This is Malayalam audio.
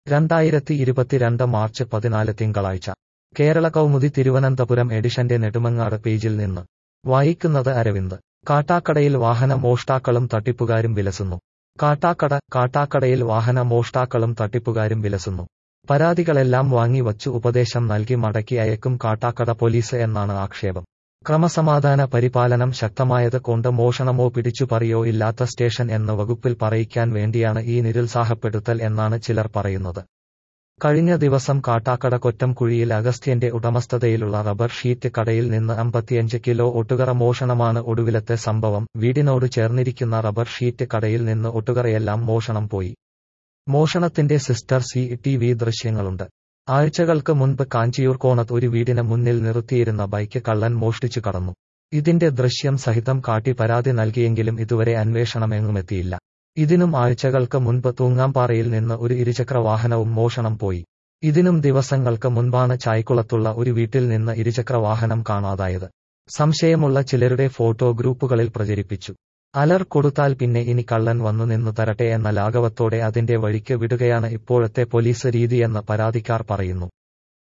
രണ്ടായിരത്തി ഇരുപത്തിരണ്ട് മാർച്ച് പതിനാല് തിങ്കളാഴ്ച കേരള കൗമുദി തിരുവനന്തപുരം എഡിഷന്റെ നെടുമങ്ങാട് പേജിൽ നിന്ന് വായിക്കുന്നത് അരവിന്ദ് കാട്ടാക്കടയിൽ വാഹന മോഷ്ടാക്കളും തട്ടിപ്പുകാരും വിലസുന്നു കാട്ടാക്കട കാട്ടാക്കടയിൽ വാഹന മോഷ്ടാക്കളും തട്ടിപ്പുകാരും വിലസുന്നു പരാതികളെല്ലാം വാങ്ങി വച്ചു ഉപദേശം നൽകി മടക്കി അയക്കും കാട്ടാക്കട പോലീസ് എന്നാണ് ആക്ഷേപം ക്രമസമാധാന പരിപാലനം ശക്തമായത് കൊണ്ട് മോഷണമോ പിടിച്ചുപറിയോ ഇല്ലാത്ത സ്റ്റേഷൻ എന്ന വകുപ്പിൽ പറയിക്കാൻ വേണ്ടിയാണ് ഈ നിരുത്സാഹപ്പെടുത്തൽ എന്നാണ് ചിലർ പറയുന്നത് കഴിഞ്ഞ ദിവസം കാട്ടാക്കട കൊറ്റംകുഴിയിൽ അഗസ്ത്യന്റെ ഉടമസ്ഥതയിലുള്ള റബ്ബർ ഷീറ്റ് കടയിൽ നിന്ന് അമ്പത്തിയഞ്ച് കിലോ ഒട്ടുകറ മോഷണമാണ് ഒടുവിലത്തെ സംഭവം വീടിനോട് ചേർന്നിരിക്കുന്ന റബ്ബർ ഷീറ്റ് കടയിൽ നിന്ന് ഒട്ടുകറയെല്ലാം മോഷണം പോയി മോഷണത്തിന്റെ സിസ്റ്റർ സി ടി വി ദൃശ്യങ്ങളുണ്ട് ആഴ്ചകൾക്ക് മുൻപ് കാഞ്ചിയൂർ കോണത്ത് ഒരു വീടിന് മുന്നിൽ നിർത്തിയിരുന്ന ബൈക്ക് കള്ളൻ മോഷ്ടിച്ചു കടന്നു ഇതിന്റെ ദൃശ്യം സഹിതം കാട്ടി പരാതി നൽകിയെങ്കിലും ഇതുവരെ അന്വേഷണം എങ്ങുമെത്തിയില്ല ഇതിനും ആഴ്ചകൾക്ക് മുൻപ് തൂങ്ങാംപാറയിൽ നിന്ന് ഒരു ഇരുചക്ര വാഹനവും മോഷണം പോയി ഇതിനും ദിവസങ്ങൾക്ക് മുൻപാണ് ചായ്ക്കുളത്തുള്ള ഒരു വീട്ടിൽ നിന്ന് ഇരുചക്ര വാഹനം കാണാതായത് സംശയമുള്ള ചിലരുടെ ഫോട്ടോ ഗ്രൂപ്പുകളിൽ പ്രചരിപ്പിച്ചു അലർ കൊടുത്താൽ പിന്നെ ഇനി കള്ളൻ വന്നു നിന്നു തരട്ടെ എന്ന ലാഘവത്തോടെ അതിന്റെ വഴിക്ക് വിടുകയാണ് ഇപ്പോഴത്തെ പോലീസ് രീതിയെന്ന് പരാതിക്കാർ പറയുന്നു